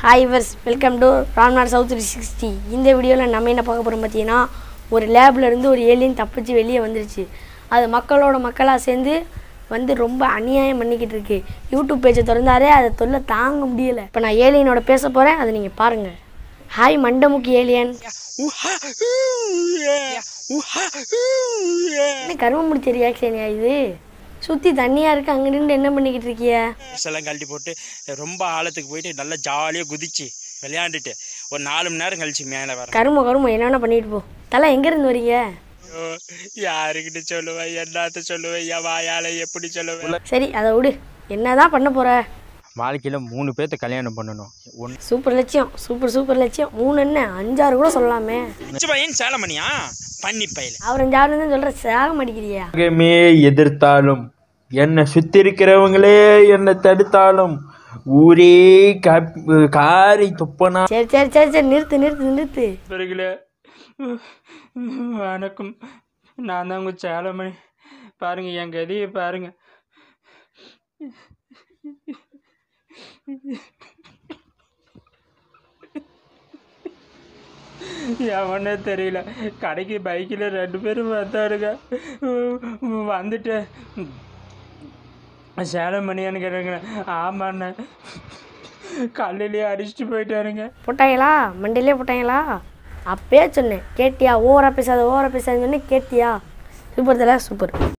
hi வர்ஸ் welcome to Ramnad south three sixty இந்த வீடியோவில் நம்ம என்ன பார்க்க போகிறோம் பார்த்தீங்கன்னா ஒரு லேப்ல இருந்து ஒரு ஏலியன் தப்பிச்சு வெளியே வந்துருச்சு அது மக்களோட மக்களாக சேர்ந்து வந்து ரொம்ப அநியாயம் பண்ணிக்கிட்டு இருக்கு யூடியூப் பேஜை திறந்தாரே அதை தொல்லை தாங்க முடியலை இப்போ நான் ஏலியனோட பேச போகிறேன் அதை நீங்கள் பாருங்கள் ஹாய் மண்டமுக்கி ஏலியன் என்ன கரும முடிச்ச ரியாக்ஷனியா இது சுற்றி தண்ணியாக இருக்கு அங்கே நின்று என்ன பண்ணிக்கிட்டு இருக்கிய ட்ரெஸ் எல்லாம் கழட்டி போட்டு ரொம்ப ஆழத்துக்கு போயிட்டு நல்லா ஜாலியாக குதிச்சு விளையாண்டுட்டு ஒரு நாலு மணி நேரம் கழிச்சு மேலே வரேன் கரும கரும என்னென்ன பண்ணிட்டு போ தலை எங்கேருந்து வரீங்க ஐயோ, யாருக்கிட்ட சொல்லுவேன் என்னத்த சொல்லுவேன் என் வாயால எப்படி சொல்லுவேன் சரி அதை விடு என்னதான் பண்ண போற வாழ்க்கையில் மூணு பேர்த்த கல்யாணம் பண்ணணும் ஒன்று சூப்பர் லட்சியம் சூப்பர் சூப்பர் லட்சியம் மூணு என்ன அஞ்சாறு கூட சொல்லலாமே பையன் சேலமணியா பண்ணி பையல அவர் அஞ்சாறு தான் சொல்ற சாக மாட்டேங்கிறியா உலகமே எதிர்த்தாலும் என்னை சுத்தி இருக்கிறவங்களே என்னை தடுத்தாலும் ஊரே கப்- காரி துப்பனா சரி சரி சரி சரி நிறுத்து நிறுத்து நிறுத்து பிறகுல வணக்கம் நான் தான் உங்கள் சேலமணி பாருங்க என் கதியை பாருங்க எவனே தெரியல கடைக்கு பைக்கில் ரெண்டு பேரும் வந்தாருங்க வந்துட்டு சேலமணியான்னு கேட்டாங்க ஆமாண்ணே கல்லிலேயே அடிச்சுட்டு போயிட்டாருங்க போட்டாங்களா மண்டையிலே போட்டாங்களா அப்பயே சொன்னேன் கேட்டியா ஓவரா பேசாத ஓவரா பேசாதுன்னு சொன்னேன் கேட்டியா சூப்பர் தலை சூப்பர்